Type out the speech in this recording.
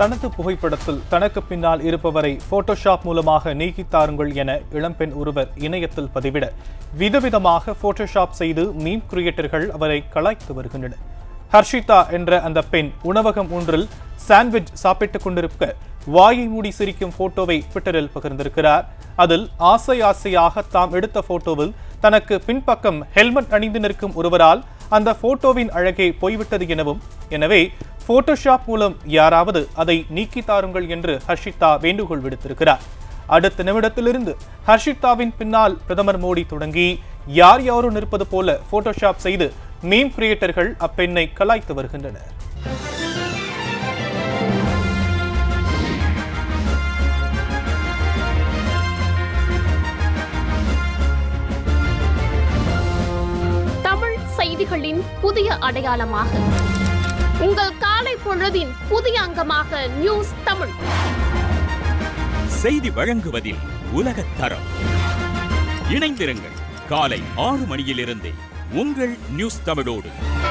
தனது புகைப்படத்தில் தனக்கு பின்னால் இருப்பவரை போட்டோஷாப் மூலமாக நீக்கித் தாருங்கள் என இளம்பெண் ஒருவர் இணையத்தில் பதிவிட விதவிதமாக போட்டோஷாப் செய்து மீம் கிரியேட்டர்கள் அவரை கலாய்த்து வருகின்றனர் ஹர்ஷிதா என்ற அந்த பெண் உணவகம் ஒன்றில் சாண்ட்விச் சாப்பிட்டுக் கொண்டிருக்க வாயை மூடி சிரிக்கும் போட்டோவை ட்விட்டரில் பகிர்ந்திருக்கிறார் அதில் ஆசை ஆசையாக தாம் எடுத்த போட்டோவில் தனக்கு பின்பக்கம் ஹெல்மெட் அணிந்து நிற்கும் ஒருவரால் அந்த போட்டோவின் அழகே போய்விட்டது எனவும் எனவே போட்டோஷாப் மூலம் யாராவது அதை நீக்கி தாருங்கள் என்று ஹர்ஷிதா வேண்டுகோள் விடுத்திருக்கிறார் அடுத்த நிமிடத்திலிருந்து ஹர்ஷிதாவின் பின்னால் பிரதமர் மோடி தொடங்கி யார் யாரோ நிற்பது போல போட்டோஷாப் செய்து மீம் கிரியேட்டர்கள் அப்பெண்ணை கலாய்த்து வருகின்றனர் தமிழ் செய்திகளின் புதிய அடையாளமாக உங்கள் காலை பொழுதின் புதிய அங்கமாக நியூஸ் தமிழ் செய்தி வழங்குவதில் உலகத் தரம் இணைந்திருங்கள் காலை ஆறு மணியிலிருந்தே உங்கள் நியூஸ் தமிழோடு